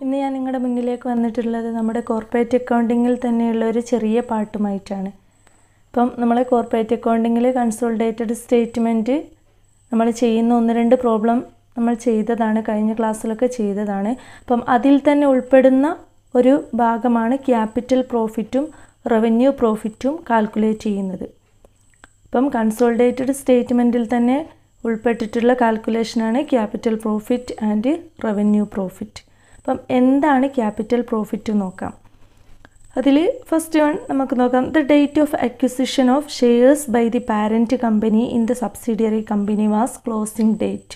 ഇന്ന് ഞാൻ നിങ്ങളുടെ മുന്നിലേക്ക് വന്നിട്ടുള്ളത് നമ്മുടെ കോർപ്പറേറ്റ് അക്കൗണ്ടിങ്ങിൽ തന്നെയുള്ള ഒരു ചെറിയ പാട്ടുമായിട്ടാണ് ഇപ്പം നമ്മളെ കോർപ്പറേറ്റ് അക്കൗണ്ടിങ്ങിൽ കൺസോൾഡേറ്റഡ് സ്റ്റേറ്റ്മെൻറ്റ് നമ്മൾ ചെയ്യുന്ന ഒന്ന് രണ്ട് പ്രോബ്ലം നമ്മൾ ചെയ്തതാണ് കഴിഞ്ഞ ക്ലാസ്സിലൊക്കെ ചെയ്തതാണ് അപ്പം അതിൽ തന്നെ ഉൾപ്പെടുന്ന ഒരു ഭാഗമാണ് ക്യാപിറ്റൽ പ്രോഫിറ്റും റവന്യൂ പ്രോഫിറ്റും കാൽക്കുലേറ്റ് ചെയ്യുന്നത് ഇപ്പം കൺസോൾഡേറ്റഡ് സ്റ്റേറ്റ്മെൻറ്റിൽ തന്നെ ഉൾപ്പെട്ടിട്ടുള്ള കാൽക്കുലേഷനാണ് capital profit and revenue profit അപ്പം എന്താണ് ക്യാപിറ്റൽ പ്രോഫിറ്റ് നോക്കാം അതിൽ ഫസ്റ്റ് വൺ നമുക്ക് നോക്കാം the date of acquisition of shares by the parent company in the subsidiary company was closing date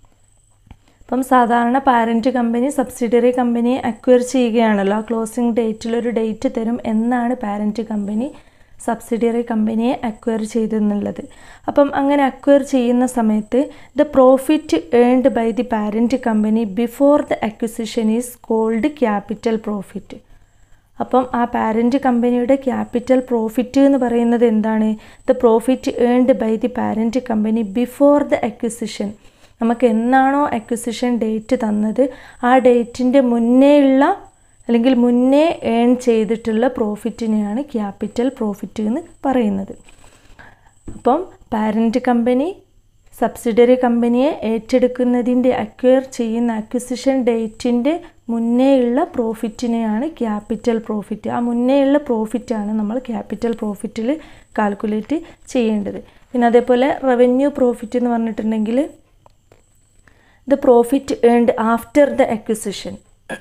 അപ്പം സാധാരണ പാരൻറ്റ് കമ്പനി സബ്സിഡിയറി കമ്പനിയെ അക്വയർ ചെയ്യുകയാണല്ലോ ആ ക്ലോസിംഗ് ഡേറ്റിൽ ഒരു ഡേറ്റ് തരും എന്നാണ് പാരൻറ്റ് കമ്പനി സബ്സിഡിയറി കമ്പനിയെ അക്വയർ ചെയ്തെന്നുള്ളത് അപ്പം അങ്ങനെ അക്വയർ ചെയ്യുന്ന സമയത്ത് the profit earned by the parent company before the acquisition is called capital profit അപ്പം ആ പാരൻറ്റ് കമ്പനിയുടെ ക്യാപിറ്റൽ പ്രോഫിറ്റ് എന്ന് പറയുന്നത് എന്താണ് the profit earned by the parent company before the acquisition നമുക്ക് എന്നാണോ അക്വിസിഷൻ ഡേറ്റ് തന്നത് ആ ഡേറ്റിൻ്റെ മുന്നേയുള്ള അല്ലെങ്കിൽ മുന്നേ ഏൺ ചെയ്തിട്ടുള്ള പ്രോഫിറ്റിനെയാണ് ക്യാപിറ്റൽ പ്രോഫിറ്റ് എന്ന് പറയുന്നത് അപ്പം പാരൻറ്റ് കമ്പനി സബ്സിഡറി കമ്പനിയെ ഏറ്റെടുക്കുന്നതിൻ്റെ അക്വയർ ചെയ്യുന്ന അക്വിസിഷൻ ഡേറ്റിൻ്റെ മുന്നേയുള്ള പ്രോഫിറ്റിനെയാണ് ക്യാപിറ്റൽ പ്രോഫിറ്റ് ആ മുന്നേയുള്ള പ്രോഫിറ്റാണ് നമ്മൾ ക്യാപിറ്റൽ പ്രോഫിറ്റിൽ കാൽക്കുലേറ്റ് ചെയ്യേണ്ടത് പിന്നെ അതേപോലെ റവന്യൂ പ്രോഫിറ്റ് എന്ന് പറഞ്ഞിട്ടുണ്ടെങ്കിൽ the profit earned after the acquisition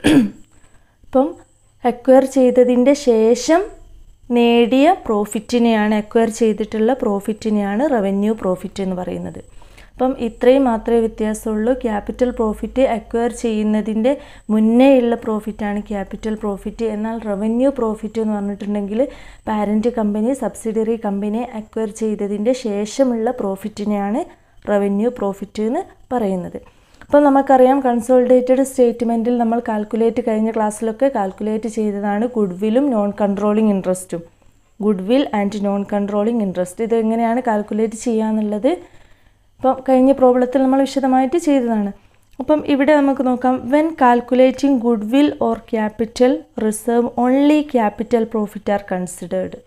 ഇപ്പം അക്വയർ ചെയ്തതിൻ്റെ ശേഷം നേടിയ പ്രോഫിറ്റിനെയാണ് അക്വയർ ചെയ്തിട്ടുള്ള പ്രോഫിറ്റിനെയാണ് റവന്യൂ പ്രോഫിറ്റ് എന്ന് പറയുന്നത് അപ്പം ഇത്രയും മാത്രമേ വ്യത്യാസമുള്ളൂ ക്യാപിറ്റൽ പ്രോഫിറ്റ് അക്വയർ ചെയ്യുന്നതിൻ്റെ മുന്നേയുള്ള പ്രോഫിറ്റാണ് ക്യാപിറ്റൽ പ്രോഫിറ്റ് എന്നാൽ റവന്യൂ പ്രോഫിറ്റ് എന്ന് പറഞ്ഞിട്ടുണ്ടെങ്കിൽ parent company subsidiary company acquire ചെയ്തതിൻ്റെ ശേഷമുള്ള പ്രോഫിറ്റിനെയാണ് റവന്യൂ പ്രോഫിറ്റ് എന്ന് പറയുന്നത് അപ്പോൾ നമുക്കറിയാം കൺസോൾഡേറ്റഡ് സ്റ്റേറ്റ്മെൻറ്റിൽ നമ്മൾ കാൽക്കുലേറ്റ് കഴിഞ്ഞ ക്ലാസ്സിലൊക്കെ കാൽക്കുലേറ്റ് ചെയ്തതാണ് ഗുഡ്വില്ലും നോൺ കൺട്രോളിങ് ഇൻട്രസ്റ്റും goodwill and non controlling interest ഇത് എങ്ങനെയാണ് കാൽക്കുലേറ്റ് ചെയ്യാന്നുള്ളത് ഇപ്പം കഴിഞ്ഞ പ്രോബ്ലത്തിൽ നമ്മൾ വിശദമായിട്ട് ചെയ്തതാണ് അപ്പം ഇവിടെ നമുക്ക് നോക്കാം when calculating goodwill or capital reserve only capital profit are considered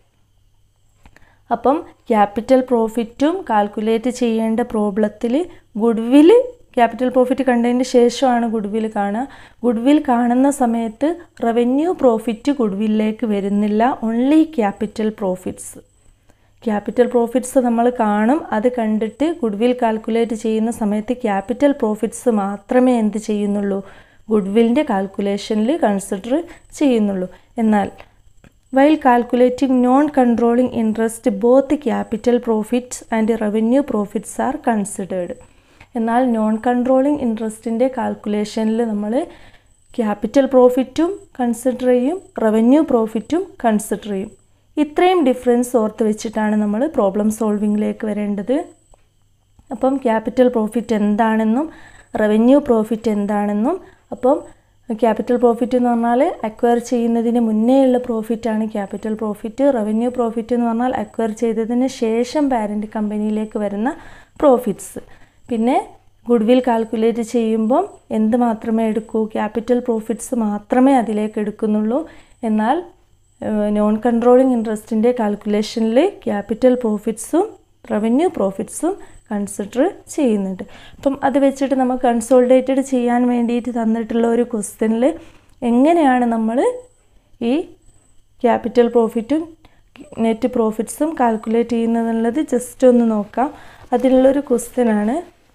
അപ്പം ക്യാപിറ്റൽ പ്രോഫിറ്റും കാൽക്കുലേറ്റ് ചെയ്യേണ്ട പ്രോബ്ലത്തിൽ ഗുഡ്വിൽ ക്യാപിറ്റൽ പ്രോഫിറ്റ് കണ്ടതിന് ശേഷമാണ് ഗുഡ്വിൽ കാണുക ഗുഡ്വിൽ കാണുന്ന സമയത്ത് റവന്യൂ പ്രോഫിറ്റ് ഗുഡ്വില്ലേക്ക് വരുന്നില്ല only capital profits capital profits നമ്മൾ കാണും അത് കണ്ടിട്ട് ഗുഡ്വിൽ കാൽക്കുലേറ്റ് ചെയ്യുന്ന സമയത്ത് ക്യാപിറ്റൽ പ്രോഫിറ്റ്സ് മാത്രമേ എന്ത് ചെയ്യുന്നുള്ളൂ ഗുഡ്വില്ലിൻ്റെ കാൽക്കുലേഷനിൽ കൺസിഡർ ചെയ്യുന്നുള്ളൂ എന്നാൽ while calculating non controlling interest both capital profits and revenue profits are considered എന്നാൽ നോൺ കൺട്രോളിംഗ് ഇൻട്രസ്റ്റിൻ്റെ കാൽക്കുലേഷനിൽ നമ്മൾ ക്യാപിറ്റൽ പ്രോഫിറ്റും കൺസിഡർ ചെയ്യും റവന്യൂ പ്രോഫിറ്റും കൺസിഡർ ചെയ്യും ഇത്രയും ഡിഫറൻസ് ഓർത്ത് വെച്ചിട്ടാണ് നമ്മൾ പ്രോബ്ലം സോൾവിങ്ങിലേക്ക് വരേണ്ടത് അപ്പം ക്യാപിറ്റൽ പ്രോഫിറ്റ് എന്താണെന്നും റവന്യൂ പ്രോഫിറ്റ് എന്താണെന്നും അപ്പം ക്യാപിറ്റൽ പ്രോഫിറ്റ് എന്ന് പറഞ്ഞാൽ അക്വയർ ചെയ്യുന്നതിന് മുന്നേയുള്ള പ്രോഫിറ്റാണ് ക്യാപിറ്റൽ പ്രോഫിറ്റ് റവന്യൂ പ്രോഫിറ്റ് എന്ന് പറഞ്ഞാൽ അക്വയർ ചെയ്തതിന് ശേഷം പാരൻറ്റ് കമ്പനിയിലേക്ക് വരുന്ന പ്രോഫിറ്റ്സ് പിന്നെ ഗുഡ്വിൽ കാൽക്കുലേറ്റ് ചെയ്യുമ്പം എന്ത് മാത്രമേ എടുക്കൂ ക്യാപിറ്റൽ പ്രോഫിറ്റ്സ് മാത്രമേ അതിലേക്ക് എടുക്കുന്നുള്ളൂ എന്നാൽ നോൺ കൺട്രോളിങ് ഇൻട്രസ്റ്റിൻ്റെ കാൽക്കുലേഷനിൽ ക്യാപിറ്റൽ പ്രോഫിറ്റ്സും റവന്യൂ പ്രോഫിറ്റ്സും കൺസിഡർ ചെയ്യുന്നുണ്ട് അപ്പം അത് വെച്ചിട്ട് നമുക്ക് കൺസോൾഡേറ്റഡ് ചെയ്യാൻ വേണ്ടിയിട്ട് തന്നിട്ടുള്ള ഒരു ക്വസ്റ്റ്യനിൽ എങ്ങനെയാണ് നമ്മൾ ഈ ക്യാപിറ്റൽ പ്രോഫിറ്റും നെറ്റ് പ്രോഫിറ്റ്സും കാൽക്കുലേറ്റ് ചെയ്യുന്നതെന്നുള്ളത് ജസ്റ്റ് ഒന്ന് നോക്കാം അതിലുള്ളൊരു ക്വസ്റ്റ്യനാണ്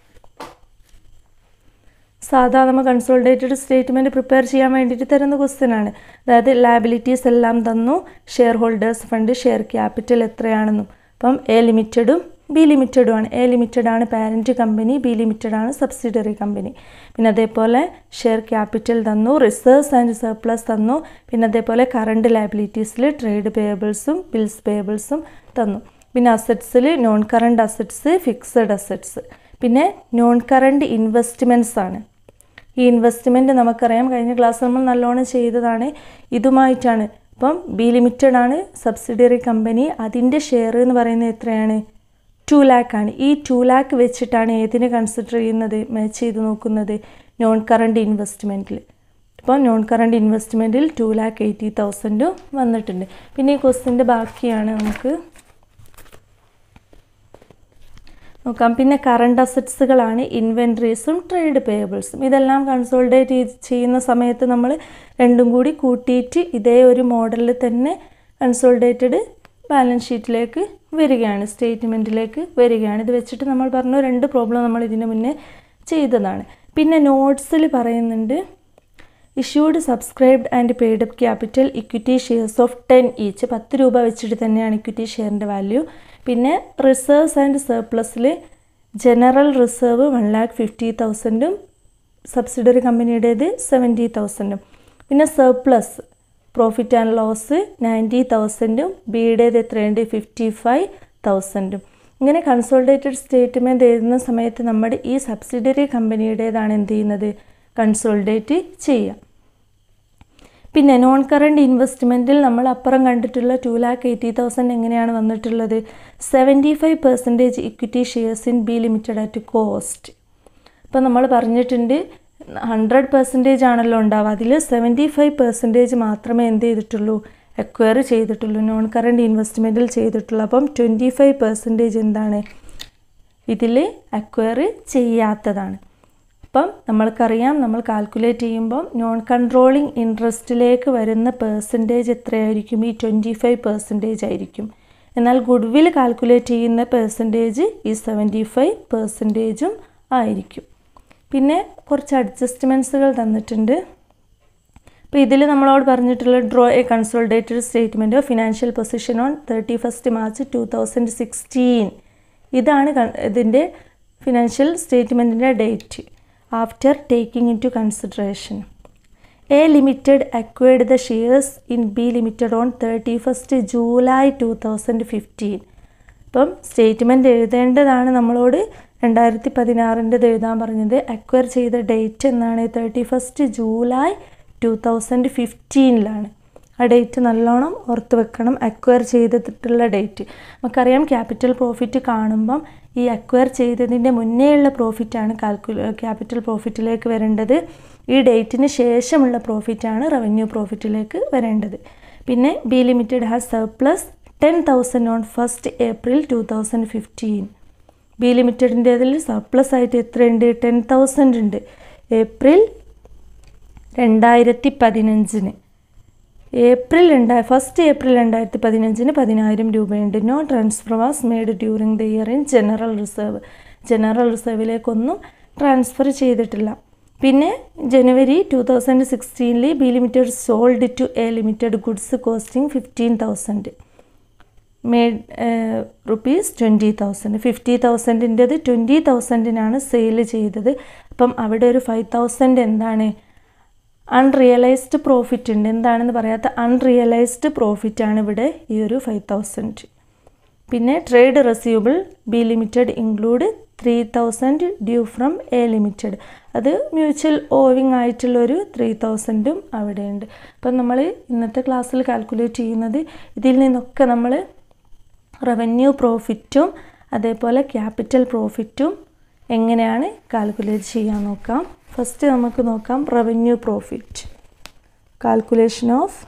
സാധാ നമ്മൾ കൺസോൾഡേറ്റഡ് സ്റ്റേറ്റ്മെൻറ്റ് പ്രിപ്പയർ ചെയ്യാൻ വേണ്ടിയിട്ട് തരുന്ന ക്വസ്റ്റ്യൻ ആണ് അതായത് ലാബിലിറ്റീസ് എല്ലാം തന്നു share holders fund share capital എത്രയാണെന്നും അപ്പം എ ലിമിറ്റഡും ബി ലിമിറ്റഡും ആണ് എ ലിമിറ്റഡ് ആണ് പാരൻറ്റ് കമ്പനി ബി ലിമിറ്റഡ് ആണ് സബ്സിഡറി കമ്പനി പിന്നെ അതേപോലെ ഷെയർ ക്യാപിറ്റൽ തന്നു റിസർവ്സ് ആൻഡ് സർപ്ലസ് തന്നു പിന്നെ അതേപോലെ കറണ്ട് ലാബിലിറ്റീസിൽ ട്രേഡ് പേയബിൾസും ബിൽസ് പേയബിൾസും തന്നു പിന്നെ അസറ്റ്സിൽ non current assets fixed assets പിന്നെ നോൺ കറണ്ട് ഇൻവെസ്റ്റ്മെൻറ്റ്സ് ആണ് ഈ ഇൻവെസ്റ്റ്മെൻറ്റ് നമുക്കറിയാം കഴിഞ്ഞ ക്ലാസ് നമ്മൾ നല്ലോണം ചെയ്തതാണ് ഇതുമായിട്ടാണ് ഇപ്പം ബി ലിമിറ്റഡ് ആണ് സബ്സിഡിയറി കമ്പനി അതിൻ്റെ ഷെയർ എന്ന് പറയുന്നത് എത്രയാണ് ടു ലാക്ക് ആണ് ഈ ടു ലാക്ക് വെച്ചിട്ടാണ് ഏതിനെ കൺസിഡർ ചെയ്യുന്നത് മാച്ച് ചെയ്ത് നോക്കുന്നത് നോൺ കറണ്ട് ഇൻവെസ്റ്റ്മെൻറ്റിൽ അപ്പോൾ നോൺ കറണ്ട് ഇൻവെസ്റ്റ്മെൻറ്റിൽ ടു ലാക്ക് എയ്റ്റി തൗസൻഡും വന്നിട്ടുണ്ട് പിന്നെ ഈ ക്വസ്റ്റിൻ്റെ ബാക്കിയാണ് നമുക്ക് നോക്കാം പിന്നെ കറണ്ട് അസറ്റ്സുകളാണ് ഇൻവെൻട്രീസും ട്രേഡ് പേയബിൾസും ഇതെല്ലാം കൺസോൾഡേറ്റ് ചെയ്യുന്ന സമയത്ത് നമ്മൾ രണ്ടും കൂടി കൂട്ടിയിട്ട് ഇതേ ഒരു മോഡലിൽ തന്നെ കൺസോൾഡേറ്റഡ് ബാലൻസ് ഷീറ്റിലേക്ക് വരികയാണ് സ്റ്റേറ്റ്മെൻറ്റിലേക്ക് വരികയാണ് ഇത് വെച്ചിട്ട് നമ്മൾ പറഞ്ഞു രണ്ട് പ്രോബ്ലം നമ്മൾ ഇതിന് മുന്നേ ചെയ്തതാണ് പിന്നെ നോട്ട്സിൽ പറയുന്നുണ്ട് issued subscribed and paid up capital equity shares of ten each പത്ത് രൂപ വെച്ചിട്ട് തന്നെയാണ് ഇക്വിറ്റി ഷെയറിൻ്റെ വാല്യൂ പിന്നെ റിസർവ്സ് ആൻഡ് സർപ്ലസിൽ general reserve one lakh fifty തൗസൻഡും സബ്സിഡറി കമ്പനിയുടേത് സെവൻറ്റി തൗസൻഡും പിന്നെ surplus profit and loss ninety തൗസൻഡും ബിയുടേത് എത്രയുണ്ട് ഫിഫ്റ്റി ഫൈവ് തൗസൻഡും ഇങ്ങനെ കൺസോൾഡേറ്റഡ് സ്റ്റേറ്റ്മെൻറ്റ് എഴുതുന്ന സമയത്ത് നമ്മുടെ ഈ സബ്സിഡറി കമ്പനിയുടേതാണ് എന്ത് ചെയ്യുന്നത് കൺസോൾഡേറ്റ് ചെയ്യുക പിന്നെ നോൺ കറണ്ട് ഇൻവെസ്റ്റ്മെൻറ്റിൽ നമ്മൾ അപ്പുറം കണ്ടിട്ടുള്ള ടു ലാക്ക് എയ്റ്റി തൗസൻഡ് എങ്ങനെയാണ് വന്നിട്ടുള്ളത് seventy five percentage equity shares in B limited at cost അപ്പോൾ നമ്മൾ പറഞ്ഞിട്ടുണ്ട് ഹൺഡ്രഡ് പെർസെൻറ്റേജ് ആണല്ലോ ഉണ്ടാവുക അതിൽ സെവൻറ്റി ഫൈവ് പെർസെൻറ്റേജ് മാത്രമേ എന്ത് ചെയ്തിട്ടുള്ളൂ അക്വയർ ചെയ്തിട്ടുള്ളൂ നോൺ കറണ്ട് ഇൻവെസ്റ്റ്മെൻറ്റിൽ ചെയ്തിട്ടുള്ളൂ അപ്പം ട്വൻറ്റി ഫൈവ് പെർസെൻറ്റേജ് എന്താണ് ഇതിൽ അക്വയർ ചെയ്യാത്തതാണ് അപ്പം നമ്മൾക്കറിയാം നമ്മൾ കാൽക്കുലേറ്റ് ചെയ്യുമ്പം നോൺ കൺട്രോളിങ് ഇൻട്രസ്റ്റിലേക്ക് വരുന്ന പേഴ്സൻറ്റേജ് എത്രയായിരിക്കും ഈ ട്വൻറ്റി ഫൈവ് പെർസെൻറ്റേജ് ആയിരിക്കും എന്നാൽ ഗുഡ് വിൽ കാൽക്കുലേറ്റ് ചെയ്യുന്ന പേഴ്സൻറ്റേജ് ഈ സെവൻറ്റി ഫൈവ് പെർസെൻറ്റേജും ആയിരിക്കും പിന്നെ കുറച്ച് അഡ്ജസ്റ്റ്മെൻറ്റ്സുകൾ തന്നിട്ടുണ്ട് അപ്പോൾ ഇതിൽ നമ്മളോട് പറഞ്ഞിട്ടുള്ള draw a consolidated statement of financial position on thirty first March two thousand sixteen ഇതാണ് ഇതിൻ്റെ ഫിനാൻഷ്യൽ സ്റ്റേറ്റ്മെൻറ്റിൻ്റെ date after taking into consideration A limited acquired the shares in B limited on thirty first July two thousand fifteen അപ്പം statement എഴുതേണ്ടതാണ് നമ്മളോട് രണ്ടായിരത്തി പതിനാറിൻ്റെത് എഴുതാൻ പറഞ്ഞത് അക്വയർ ചെയ്ത ഡേറ്റ് എന്നാണ് thirty first July two thousand ഫിഫ്റ്റീനിലാണ് ആ ഡേറ്റ് നല്ലോണം ഓർത്ത് വെക്കണം അക്വയർ ചെയ്തിട്ടുള്ള ഡേറ്റ് നമുക്കറിയാം ക്യാപിറ്റൽ പ്രോഫിറ്റ് കാണുമ്പം ഈ അക്വയർ ചെയ്തതിൻ്റെ മുന്നേയുള്ള പ്രോഫിറ്റാണ് കാൽക്കുല ക്യാപിറ്റൽ പ്രോഫിറ്റിലേക്ക് വരേണ്ടത് ഈ ഡേറ്റിന് ശേഷമുള്ള പ്രോഫിറ്റാണ് റവന്യൂ പ്രോഫിറ്റിലേക്ക് വരേണ്ടത് പിന്നെ B limited has surplus ten thousand on first April two thousand fifteen B ലിമിറ്റഡിൻ്റേതിൽ സർപ്ലസ് ആയിട്ട് എത്രയുണ്ട് ടെൻ തൗസൻഡ് ഉണ്ട് ഏപ്രിൽ രണ്ടായിരത്തി പതിനഞ്ചിന് ഏപ്രിൽ രണ്ടായി ഫസ്റ്റ് ഏപ്രിൽ രണ്ടായിരത്തി പതിനഞ്ചിന് പതിനായിരം രൂപയുണ്ട് no transfer was made during the year in general reserve general റിസർവിലേക്കൊന്നും ട്രാൻസ്ഫർ ചെയ്തിട്ടില്ല പിന്നെ ജനുവരി ടു തൗസൻഡ് സിക്സ്റ്റീനിൽ B limited sold to A limited goods costing fifteen thousand made rupees twenty thousand fifty തൗസൻഡിൻ്റെത് twenty തൗസൻഡിനാണ് sale ചെയ്തത് അപ്പം അവിടെ ഒരു ഫൈവ് തൗസൻഡ് എന്താണ് അൺറിയലൈസ്ഡ് പ്രോഫിറ്റ് ഉണ്ട് എന്താണെന്ന് പറയാത്ത അൺറിയലൈസ്ഡ് പ്രോഫിറ്റ് ആണ് ഇവിടെ ഈ ഒരു ഫൈവ് തൗസൻഡ് പിന്നെ trade receivable B limited include three thousand due from A limited അത് മ്യൂച്വൽ ഓവിങ് ആയിട്ടുള്ളൊരു ത്രീ തൗസൻഡും അവിടെയുണ്ട് അപ്പം നമ്മൾ ഇന്നത്തെ ക്ലാസ്സിൽ കാൽക്കുലേറ്റ് ചെയ്യുന്നത് ഇതിൽ നിന്നൊക്കെ നമ്മൾ റവന്യൂ പ്രോഫിറ്റും അതേപോലെ ക്യാപിറ്റൽ പ്രോഫിറ്റും എങ്ങനെയാണ് കാൽക്കുലേറ്റ് ചെയ്യാൻ നോക്കാം ഫസ്റ്റ് നമുക്ക് നോക്കാം revenue profit calculation of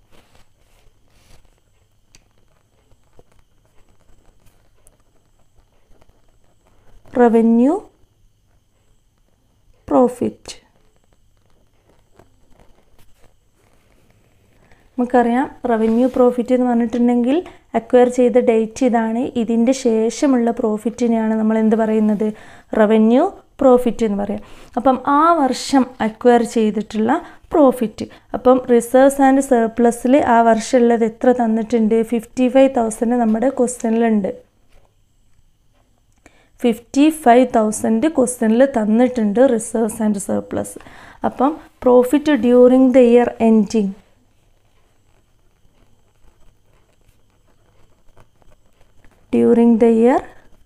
revenue profit നമുക്കറിയാം റവന്യൂ പ്രോഫിറ്റ് എന്ന് പറഞ്ഞിട്ടുണ്ടെങ്കിൽ അക്വയർ ചെയ്ത ഡേറ്റ് ഇതാണ് ഇതിൻ്റെ ശേഷമുള്ള പ്രോഫിറ്റിനെയാണ് നമ്മൾ എന്ത് പറയുന്നത് റവന്യൂ പ്രോഫിറ്റ് എന്ന് പറയാം അപ്പം ആ വർഷം അക്വയർ ചെയ്തിട്ടുള്ള പ്രോഫിറ്റ് അപ്പം റിസർവ്സ് ആൻഡ് സർപ്ലസിൽ ആ വർഷമുള്ളത് എത്ര തന്നിട്ടുണ്ട് ഫിഫ്റ്റി ഫൈവ് തൗസൻഡ് നമ്മുടെ ക്വസ്റ്റ്യനിലുണ്ട് ഫിഫ്റ്റി ഫൈവ് തൗസൻഡ് ക്വസ്റ്റ്യനിൽ തന്നിട്ടുണ്ട് റിസർവ്സ് ആൻഡ് സർപ്ലസ് അപ്പം profit during the year ending during the year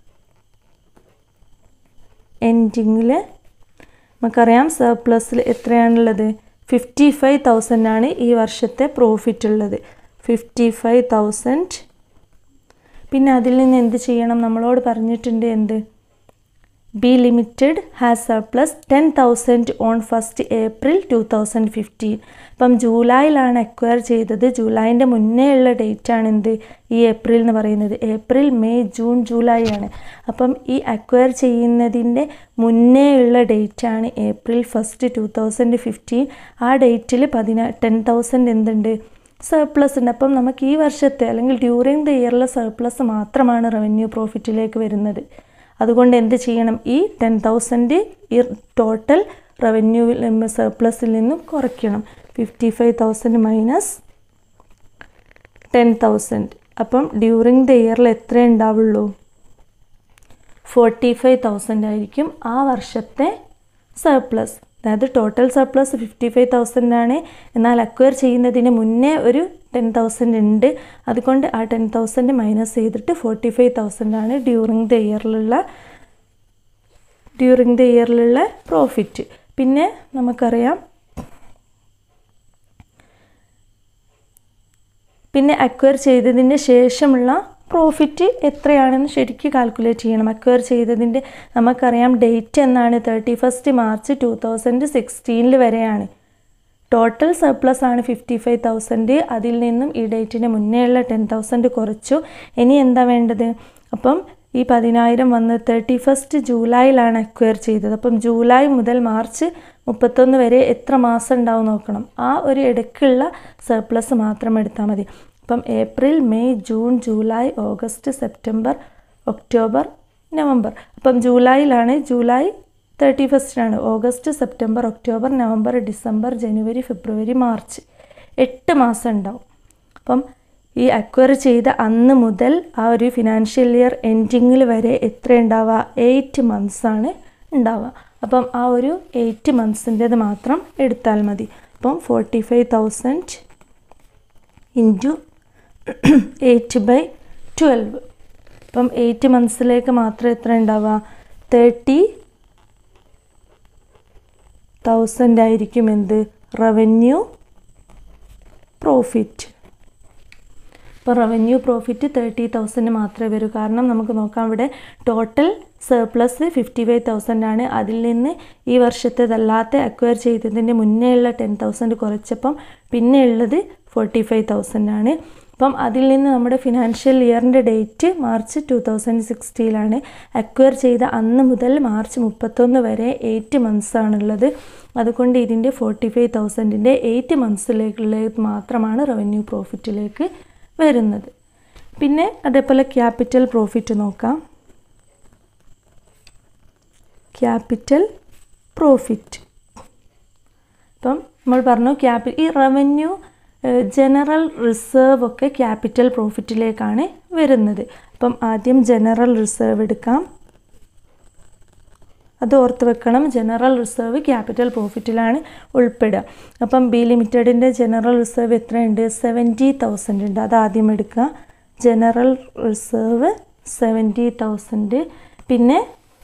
എൻഡിങ്ങിൽ നമുക്കറിയാം സർപ്ലസിൽ എത്രയാണുള്ളത് ഫിഫ്റ്റി ഫൈവ് തൗസൻഡ് ആണ് ഈ വർഷത്തെ പ്രോഫിറ്റ് ഉള്ളത് ഫിഫ്റ്റി ഫൈവ് തൗസൻഡ് പിന്നെ അതിൽ നിന്ന് എന്ത് ചെയ്യണം നമ്മളോട് പറഞ്ഞിട്ടുണ്ട് എന്ത് B limited has surplus ten thousand on first April two thousand fifteen അപ്പം ജൂലൈയിലാണ് അക്വയർ ചെയ്തത് ജൂലൈൻ്റെ മുന്നേ ഉള്ള ഡേറ്റ് ആണ് എന്ത് ഈ ഏപ്രിൽ എന്ന് പറയുന്നത് ഏപ്രിൽ മെയ് ജൂൺ ജൂലൈ ആണ് അപ്പം ഈ അക്വയർ ചെയ്യുന്നതിൻ്റെ മുന്നേ ഉള്ള ഡേറ്റ് ആണ് April first two thousand fifteen ആ ഡേറ്റിൽ പതിനാ ടെൻ തൗസൻഡ് എന്തുണ്ട് സർപ്ലസ് ഉണ്ട് അപ്പം നമുക്ക് ഈ വർഷത്തെ അല്ലെങ്കിൽ ഡ്യൂറിങ് ദ ഇയറിലെ സർപ്ലസ് മാത്രമാണ് റവന്യൂ പ്രോഫിറ്റിലേക്ക് വരുന്നത് അതുകൊണ്ട് എന്ത് ചെയ്യണം ഈ ടെൻ തൗസൻഡ് ഈ ടോട്ടൽ റവന്യൂവിൽ സർപ്ലസിൽ നിന്നും കുറയ്ക്കണം fifty five thousand minus ten thousand അപ്പം ഡ്യൂറിങ് ദ ഇയറിൽ എത്ര ഉണ്ടാവുള്ളൂ ഫോർട്ടി ഫൈവ് തൗസൻഡ് ആയിരിക്കും ആ വർഷത്തെ സർപ്ലസ് അതായത് total surplus fifty five thousand ആണ് എന്നാൽ അക്വയർ ചെയ്യുന്നതിന് മുന്നേ ഒരു ടെൻ തൗസൻഡ് ഉണ്ട് അതുകൊണ്ട് ആ ടെൻ തൗസൻഡ് മൈനസ് ചെയ്തിട്ട് ഫോർട്ടി ഫൈവ് തൗസൻഡ് ആണ് ഡ്യൂറിങ് ദ ഇയറിലുള്ള ഡ്യൂറിങ് ദ ഇയറിലുള്ള പ്രോഫിറ്റ് പിന്നെ നമുക്കറിയാം പിന്നെ അക്വയർ ചെയ്തതിന് ശേഷമുള്ള പ്രോഫിറ്റ് എത്രയാണെന്ന് ശരിക്കും കാൽക്കുലേറ്റ് ചെയ്യണം അക്വയർ ചെയ്തതിൻ്റെ നമുക്കറിയാം ഡേറ്റ് എന്നാണ് thirty first March two thousand സിക്സ്റ്റീനിൽ വരെയാണ് ടോട്ടൽ സർപ്ലസ് ആണ് ഫിഫ്റ്റി ഫൈവ് തൗസൻഡ് അതിൽ നിന്നും ഈ ഡേറ്റിന് മുന്നേ ഉള്ള ടെൻ തൗസൻഡ് കുറച്ചു ഇനി എന്താ വേണ്ടത് അപ്പം ഈ പതിനായിരം വന്ന് തേർട്ടി ഫസ്റ്റ് ജൂലൈയിലാണ് അക്വയർ ചെയ്തത് അപ്പം ജൂലൈ മുതൽ മാർച്ച് മുപ്പത്തൊന്ന് വരെ എത്ര മാസം ഉണ്ടാവും നോക്കണം ആ ഒരു ഇടയ്ക്കുള്ള സർപ്ലസ് മാത്രം എടുത്താൽ മതി അപ്പം April May June July August September October November അപ്പം ജൂലൈയിലാണ് ജൂലൈ തേർട്ടി ഫസ്റ്റിനാണ് August September October November December ജനുവരി ഫെബ്രുവരി മാർച്ച് എട്ട് മാസം ഉണ്ടാവും അപ്പം ഈ അക്വയർ ചെയ്ത അന്ന് മുതൽ ആ ഒരു ഫിനാൻഷ്യൽ ഇയർ എൻഡിങ്ങിൽ വരെ എത്ര ഉണ്ടാവുക എയ്റ്റ് മന്ത്സ് ആണ് ഉണ്ടാവുക അപ്പം ആ ഒരു എയ്റ്റ് മന്ത്സിൻ്റേത് മാത്രം എടുത്താൽ മതി അപ്പം forty five thousand into eight by twelve അപ്പം എയ്റ്റ് മന്ത്സിലേക്ക് മാത്രം എത്ര ഉണ്ടാവുക തേർട്ടി തൗസൻഡ് ആയിരിക്കും എന്ത് റവന്യൂ പ്രോഫിറ്റ് ഇപ്പോൾ റവന്യൂ പ്രോഫിറ്റ് തേർട്ടി തൗസൻഡ് മാത്രമേ വരൂ കാരണം നമുക്ക് നോക്കാം ഇവിടെ total surplus fifty five thousand ആണ് അതിൽ നിന്ന് ഈ വർഷത്തേതല്ലാത്ത അക്വയർ ചെയ്തതിൻ്റെ മുന്നേ ഉള്ള ടെൻ തൗസൻഡ് കുറച്ചപ്പം പിന്നെ ഉള്ളത് ഫോർട്ടി ഫൈവ് തൗസൻഡ് ആണ് അപ്പം അതിൽ നിന്ന് നമ്മുടെ ഫിനാൻഷ്യൽ ഇയറിൻ്റെ ഡേറ്റ് മാർച്ച് ടു തൗസൻഡ് സിക്സ്റ്റിയിലാണ് അക്വയർ ചെയ്ത അന്ന് മുതൽ മാർച്ച് മുപ്പത്തൊന്ന് വരെ എയ്റ്റ് മന്ത്സ് ആണുള്ളത് അതുകൊണ്ട് ഇതിൻ്റെ ഫോർട്ടി ഫൈവ് തൗസൻഡിൻ്റെ എയ്റ്റ് മന്ത്സിലേക്കുള്ളത് മാത്രമാണ് റവന്യൂ പ്രോഫിറ്റിലേക്ക് വരുന്നത് പിന്നെ അതേപോലെ ക്യാപിറ്റൽ പ്രോഫിറ്റ് നോക്കാം ക്യാപിറ്റൽ പ്രോഫിറ്റ് ഇപ്പം നമ്മൾ പറഞ്ഞു ക്യാപി ഈ റവന്യൂ ജനറൽ റിസർവ് ഒക്കെ ക്യാപിറ്റൽ പ്രോഫിറ്റിലേക്കാണ് വരുന്നത് അപ്പം ആദ്യം ജനറൽ റിസർവ് എടുക്കാം അത് ഓർത്ത് വെക്കണം ജനറൽ റിസർവ് ക്യാപിറ്റൽ പ്രോഫിറ്റിലാണ് ഉൾപ്പെടുക അപ്പം ബി ലിമിറ്റഡിൻ്റെ ജനറൽ റിസർവ് എത്രയുണ്ട് സെവൻറ്റി തൗസൻഡ് ഉണ്ട് അത് ആദ്യം എടുക്കുക ജനറൽ റിസർവ് സെവൻറ്റി തൗസൻഡ് പിന്നെ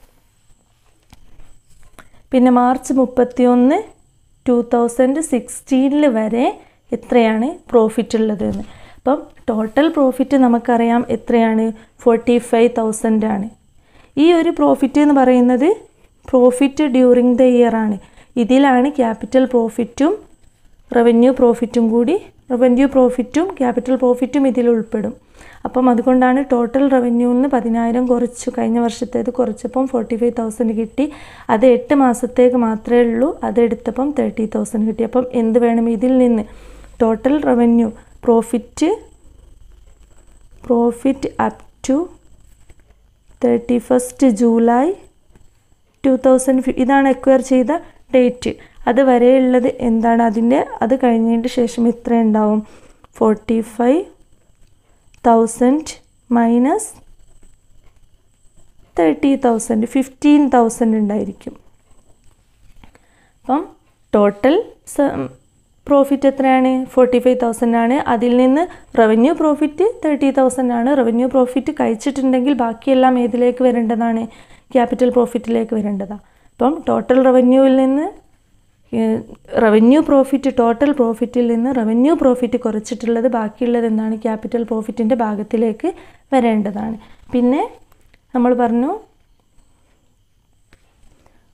പിന്നെ മാർച്ച് മുപ്പത്തി ഒന്ന് ടു തൗസൻഡ് സിക്സ്റ്റീനിൽ വരെ എത്രയാണ് പ്രോഫിറ്റ് ഉള്ളത് എന്ന് അപ്പം ടോട്ടൽ പ്രോഫിറ്റ് നമുക്കറിയാം എത്രയാണ് ഫോർട്ടി ഫൈവ് തൗസൻഡ് ആണ് ഈ ഒരു പ്രോഫിറ്റ് എന്ന് പറയുന്നത് പ്രോഫിറ്റ് ഡ്യൂറിങ് ദ ഇയർ ആണ് ഇതിലാണ് ക്യാപിറ്റൽ പ്രോഫിറ്റും റവന്യൂ പ്രോഫിറ്റും കൂടി റവന്യൂ പ്രോഫിറ്റും ക്യാപിറ്റൽ പ്രോഫിറ്റും ഇതിൽ ഉൾപ്പെടും അപ്പം അതുകൊണ്ടാണ് ടോട്ടൽ റവന്യൂവിൽ നിന്ന് പതിനായിരം കുറച്ചു കഴിഞ്ഞ വർഷത്തേത് കുറച്ചപ്പം ഫോർട്ടി ഫൈവ് തൗസൻഡ് കിട്ടി അത് എട്ട് മാസത്തേക്ക് മാത്രമേ ഉള്ളൂ അതെടുത്തപ്പം തേർട്ടി തൗസൻഡ് കിട്ടി അപ്പം എന്ത് വേണം ഇതിൽ നിന്ന് total revenue profit profit up to thirty first July two thousand ഇതാണ് എക്വയർ ചെയ്ത ഡേറ്റ് അത് വരെയുള്ളത് എന്താണ് അതിൻ്റെ അത് കഴിഞ്ഞതിന് ശേഷം എത്ര ഉണ്ടാവും forty five thousand minus thirty thousand fifteen thousand ഉണ്ടായിരിക്കും അപ്പം ടോട്ടൽ പ്രോഫിറ്റ് എത്രയാണ് ഫോർട്ടി ഫൈവ് തൗസൻഡ് ആണ് അതിൽ നിന്ന് റവന്യൂ പ്രോഫിറ്റ് തേർട്ടി തൗസൻഡ് ആണ് റവന്യൂ പ്രോഫിറ്റ് കഴിച്ചിട്ടുണ്ടെങ്കിൽ ബാക്കിയെല്ലാം ഏതിലേക്ക് വരേണ്ടതാണ് ക്യാപിറ്റൽ പ്രോഫിറ്റിലേക്ക് വരേണ്ടതാണ് അപ്പം ടോട്ടൽ റവന്യൂവിൽ നിന്ന് റവന്യൂ പ്രോഫിറ്റ് ടോട്ടൽ പ്രോഫിറ്റിൽ നിന്ന് റവന്യൂ പ്രോഫിറ്റ് കുറച്ചിട്ടുള്ളത് ബാക്കിയുള്ളത് എന്താണ് ക്യാപിറ്റൽ പ്രോഫിറ്റിൻ്റെ ഭാഗത്തിലേക്ക് വരേണ്ടതാണ് പിന്നെ നമ്മൾ പറഞ്ഞു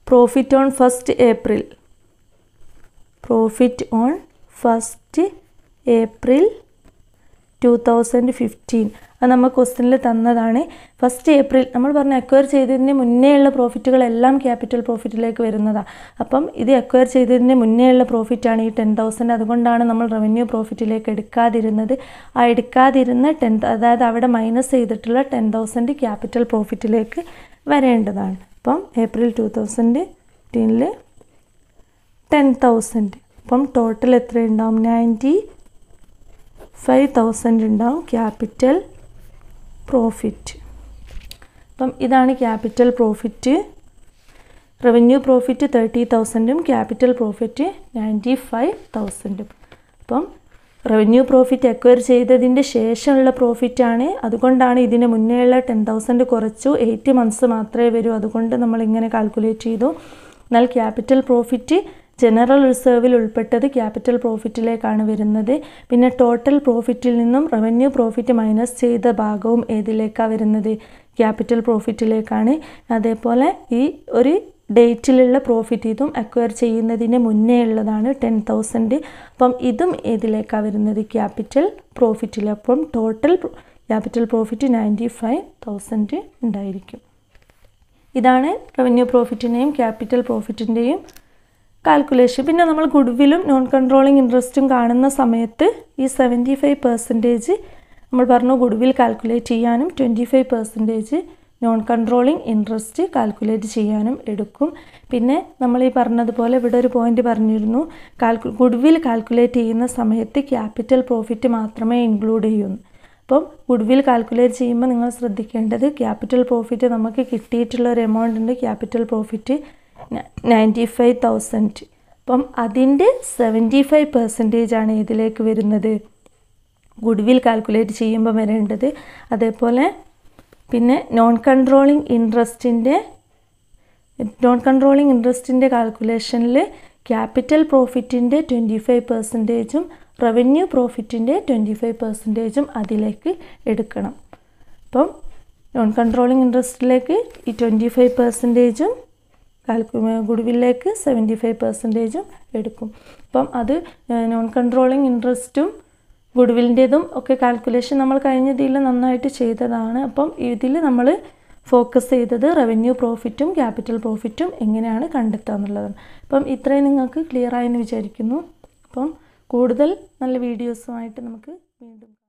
profit on first April profit on first April two thousand fifteen അത് നമ്മൾ ക്വസ്റ്റ്യനിൽ തന്നതാണ് ഫസ്റ്റ് ഏപ്രിൽ നമ്മൾ പറഞ്ഞ അക്വയർ ചെയ്തതിന് മുന്നേ ഉള്ള പ്രോഫിറ്റുകളെല്ലാം ക്യാപിറ്റൽ പ്രോഫിറ്റിലേക്ക് വരുന്നതാണ് അപ്പം ഇത് അക്വയർ ചെയ്തതിന് മുന്നേ ഉള്ള പ്രോഫിറ്റാണ് ഈ ടെൻ തൗസൻഡ് അതുകൊണ്ടാണ് നമ്മൾ റവന്യൂ പ്രോഫിറ്റിലേക്ക് എടുക്കാതിരുന്നത് ആ എടുക്കാതിരുന്ന ടെൻ അതായത് അവിടെ മൈനസ് ചെയ്തിട്ടുള്ള ടെൻ തൗസൻഡ് ക്യാപിറ്റൽ പ്രോഫിറ്റിലേക്ക് വരേണ്ടതാണ് അപ്പം ഏപ്രിൽ ടു തൗസൻഡ് ഫിഫ്റ്റീനിൽ ടെൻ തൗസൻഡ് അപ്പം ടോട്ടൽ എത്ര ഉണ്ടാവും നയൻറ്റി ഫൈവ് തൗസൻഡ് ഉണ്ടാവും ക്യാപിറ്റൽ പ്രോഫിറ്റ് അപ്പം ഇതാണ് capital profit revenue profit thirty തൗസൻഡും ക്യാപിറ്റൽ പ്രോഫിറ്റ് നയൻറ്റി ഫൈവ് തൗസൻഡും അപ്പം റവന്യൂ പ്രോഫിറ്റ് അക്വയർ ചെയ്തതിൻ്റെ ശേഷമുള്ള പ്രോഫിറ്റാണ് അതുകൊണ്ടാണ് ഇതിന് മുന്നേയുള്ള ടെൻ തൗസൻഡ് കുറച്ചു എയ്റ്റ് മന്ത്സ് മാത്രമേ വരൂ അതുകൊണ്ട് നമ്മൾ ഇങ്ങനെ കാൽക്കുലേറ്റ് ചെയ്തു എന്നാൽ ക്യാപിറ്റൽ പ്രോഫിറ്റ് ജനറൽ റിസർവിൽ ഉൾപ്പെട്ടത് ക്യാപിറ്റൽ പ്രോഫിറ്റിലേക്കാണ് വരുന്നത് പിന്നെ ടോട്ടൽ പ്രോഫിറ്റിൽ നിന്നും റവന്യൂ പ്രോഫിറ്റ് മൈനസ് ചെയ്ത ഭാഗവും ഏതിലേക്കാണ് വരുന്നത് ക്യാപിറ്റൽ പ്രോഫിറ്റിലേക്കാണ് അതേപോലെ ഈ ഒരു ഡേറ്റിലുള്ള പ്രോഫിറ്റ് ഇതും അക്വയർ ചെയ്യുന്നതിന് മുന്നേ ഉള്ളതാണ് ടെൻ തൗസൻഡ് അപ്പം ഇതും ഏതിലേക്കാണ് വരുന്നത് ക്യാപിറ്റൽ പ്രോഫിറ്റിൽ അപ്പം total capital profit ninety five thousand ഉണ്ടായിരിക്കും ഇതാണ് റവന്യൂ പ്രോഫിറ്റിൻ്റെയും ക്യാപിറ്റൽ പ്രോഫിറ്റിൻ്റെയും കാൽക്കുലേഷൻ പിന്നെ നമ്മൾ ഗുഡ്വില്ലും നോൺ കൺട്രോളിങ് ഇൻട്രസ്റ്റും കാണുന്ന സമയത്ത് ഈ സെവൻറ്റി ഫൈവ് പെർസെൻറ്റേജ് നമ്മൾ പറഞ്ഞു ഗുഡ്വിൽ കാൽക്കുലേറ്റ് ചെയ്യാനും twenty five percentage non controlling interest calculate ചെയ്യാനും എടുക്കും പിന്നെ നമ്മൾ ഈ പറഞ്ഞതുപോലെ ഇവിടെ ഒരു പോയിന്റ് പറഞ്ഞിരുന്നു കാൽക്കു ഗുഡ്വിൽ കാൽക്കുലേറ്റ് ചെയ്യുന്ന സമയത്ത് ക്യാപിറ്റൽ പ്രോഫിറ്റ് മാത്രമേ ഇൻക്ലൂഡ് ചെയ്യുന്നു അപ്പം ഗുഡ്വിൽ കാൽക്കുലേറ്റ് ചെയ്യുമ്പോൾ നിങ്ങൾ ശ്രദ്ധിക്കേണ്ടത് ക്യാപിറ്റൽ പ്രോഫിറ്റ് നമുക്ക് കിട്ടിയിട്ടുള്ള ഒരു എമൗണ്ട് ഉണ്ട് capital profit ninety five thousand അപ്പം അതിൻ്റെ സെവൻറ്റി ഫൈവ് പെർസെൻറ്റേജ് ആണ് ഇതിലേക്ക് വരുന്നത് ഗുഡ്വിൽ കാൽക്കുലേറ്റ് ചെയ്യുമ്പോൾ വരേണ്ടത് അതേപോലെ പിന്നെ നോൺ കൺട്രോളിങ് ഇൻട്രസ്റ്റിൻ്റെ നോൺ കൺട്രോളിങ് ഇൻട്രസ്റ്റിൻ്റെ കാൽക്കുലേഷനിൽ ക്യാപിറ്റൽ പ്രോഫിറ്റിൻ്റെ ട്വൻറ്റി ഫൈവ് പെർസെൻറ്റേജും റവന്യൂ പ്രോഫിറ്റിൻ്റെ ട്വൻറ്റി ഫൈവ് പെർസെൻറ്റേജും അതിലേക്ക് എടുക്കണം അപ്പം നോൺ കൺട്രോളിങ് ഇൻട്രസ്റ്റിലേക്ക് ഈ ട്വൻറ്റി ഫൈവ് പെർസെൻറ്റേജും കാൽക്കു ഗുഡ്വില്ലേക്ക് സെവൻറ്റി ഫൈവ് പെർസെൻറ്റേജും എടുക്കും അപ്പം അത് നോൺ കൺട്രോളിങ് ഇൻട്രസ്റ്റും ഗുഡ്വില്ലിൻ്റെതും ഒക്കെ കാൽക്കുലേഷൻ നമ്മൾ കഴിഞ്ഞ ഇതിൽ നന്നായിട്ട് ചെയ്തതാണ് അപ്പം ഇതിൽ നമ്മൾ ഫോക്കസ് ചെയ്തത് റവന്യൂ പ്രോഫിറ്റും ക്യാപിറ്റൽ പ്രോഫിറ്റും എങ്ങനെയാണ് കണ്ടെത്തുക എന്നുള്ളതാണ് അപ്പം ഇത്രയും നിങ്ങൾക്ക് ക്ലിയർ ആയെന്ന് വിചാരിക്കുന്നു അപ്പം കൂടുതൽ നല്ല വീഡിയോസുമായിട്ട് നമുക്ക് വീണ്ടും